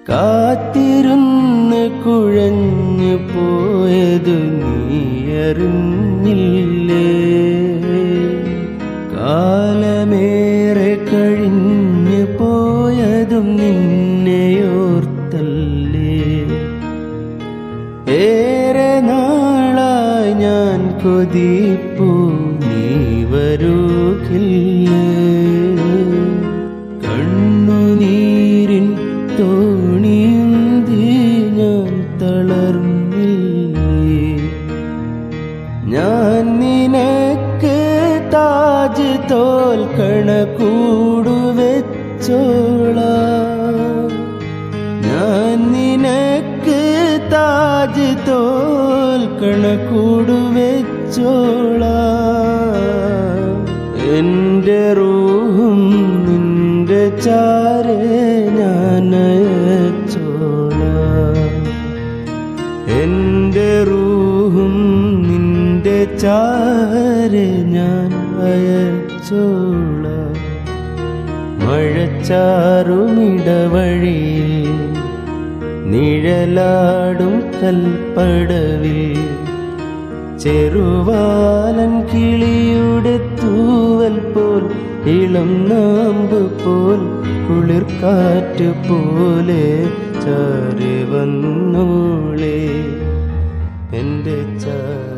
കാത്തിരുന്ന് കുഴഞ്ഞു പോയതു നീയറിഞ്ഞില്ലേ കാലമേറെ കഴിഞ്ഞു പോയതും നിന്നെയോർത്തല്ലേ ഏറെ നാളായി ഞാൻ കൊതിപ്പൂ നീ വരൂകില്ലേ കണ്ണുനീരിൻ തോണിയുന്തി ഞാൻ തളർന്നില്ലേ ഞാൻ നിനക്ക് താജ് തോൽക്കണ കൂടുവെച്ചോളാം ഞാൻ നിനക്ക് താജ് തോൽക്കണ കൂടുവെച്ചോളാം എൻ്റെ റൂഹും നിന്റെ ചാരെ ഞാൻ അയച്ചോളാം എൻ്റെ റൂഹും നിന്റെ ചാരെ ഞാൻ അയച്ചോളാം മഴച്ചാറുമിടവഴിയിൽ നിഴലാടും കൽപ്പടവിൽ ചെറുവാലൻ കിളിയുടെ തൂവൽ പോൽ ഇളം നാമ്പ് പോൽ കുളിർക്കാറ്റ് പോലെ ചാരി വന്നോളെ എൻ്റെ ചാ